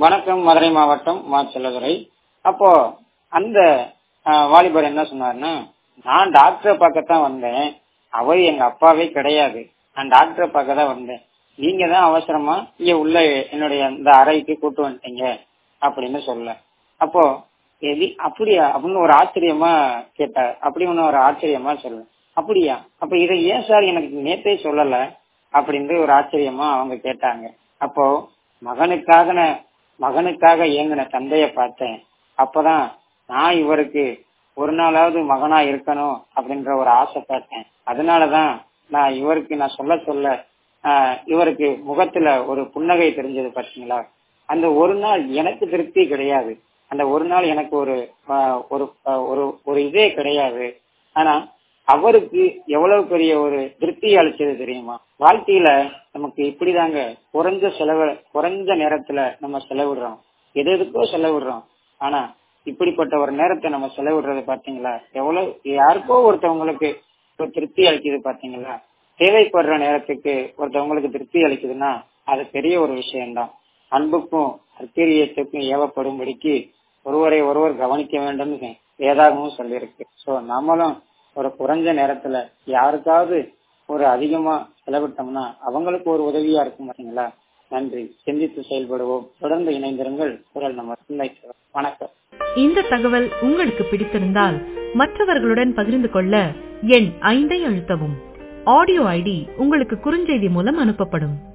வணக்கம் மதுரை மாவட்டம் மா செல்லதுரை அப்போ அந்த ஆஹ், வாலிபர் என்ன சொன்னாருன்னா நான் டாக்டரை பார்க்கத்தான் வந்தேன் அவர் எங்க அப்பாவே கிடையாது நான் டாக்டரை பார்க்க தான் வந்தேன் நீங்க தான் அவசரமா இங்க உள்ள என்னுடைய இந்த அறைக்கு கூட்டு வந்துட்டீங்க அப்படின்னு சொல்ல அப்போ எதி அப்படியா அப்படின்னு ஒரு ஆச்சரியமா கேட்டார் அப்படி ஒண்ணு ஒரு ஆச்சரியமா சொல்ல அப்படியா அப்ப இதை ஏன் சார் எனக்கு நேத்தே சொல்லல அப்படின்னு ஒரு ஆச்சரியமா அவங்க கேட்டாங்க அப்போ மகனுக்காக நான் மகனுக்காக இயங்கின தந்தைய பார்த்தேன் அப்பதான் நான் இவருக்கு ஒரு நாளாவது மகனா இருக்கணும் அப்படின்ற ஒரு ஆசைப்பட்டேன் அதனாலதான் நான் இவருக்கு நான் சொல்ல சொல்ல ஆஹ், இவருக்கு முகத்துல ஒரு புன்னகை தெரிஞ்சது பாத்தீங்களா அந்த ஒரு நாள் எனக்கு திருப்தி கிடையாது அந்த ஒரு நாள் எனக்கு ஒரு ஆஹ், ஒரு ஆஹ், ஒரு ஒரு இதே கிடையாது ஆனா அவருக்கு எவ்வளவு பெரிய ஒரு திருப்தி அளிச்சது தெரியுமா வாழ்க்கையில நமக்கு இப்படிதாங்க குறைஞ்ச செலவு குறைஞ்ச நேரத்துல நம்ம செலவிடுறோம் எது எதுக்கோ செலவிடுறோம் ஆனா இப்படிப்பட்ட ஒரு நேரத்தை நம்ம செலவிடுறது பாத்தீங்களா எவ்வளவு யாருக்கோ ஒருத்தவங்களுக்கு ஒரு திருப்தி அளிக்குது பாத்தீங்களா தேவைப்படுற நேரத்துக்கு ஒருத்தவங்களுக்கு திருப்தி அளிக்குதுன்னா அது பெரிய ஒரு விஷயம்தான் அன்புக்கும் அத்திரியத்துக்கும் ஏவப்படும்படிக்கு ஒருவரை ஒருவர் கவனிக்க வேண்டும்னு வேதாகமும் சொல்லியிருக்கு சோ நம்மளும் ஒரு குறைஞ்ச நேரத்துல யாருக்காவது ஒரு அதிகமா செலவிட்டோம்னா அவங்களுக்கு ஒரு உதவியா இருக்கும் பாத்தீங்களா நன்றி சிந்தித்து செயல்படுவோம் தொடர்ந்து இணைந்திருங்கள் குரல் நம்ம சிந்தை வணக்கம் இந்த தகவல் உங்களுக்கு பிடித்திருந்தால் மற்றவர்களுடன் பகிர்ந்து கொள்ள எண் ஐந்தை அழுத்தவும் ஆடியோ ஐடி உங்களுக்கு குறுஞ்செய்தி மூலம் அனுப்பப்படும்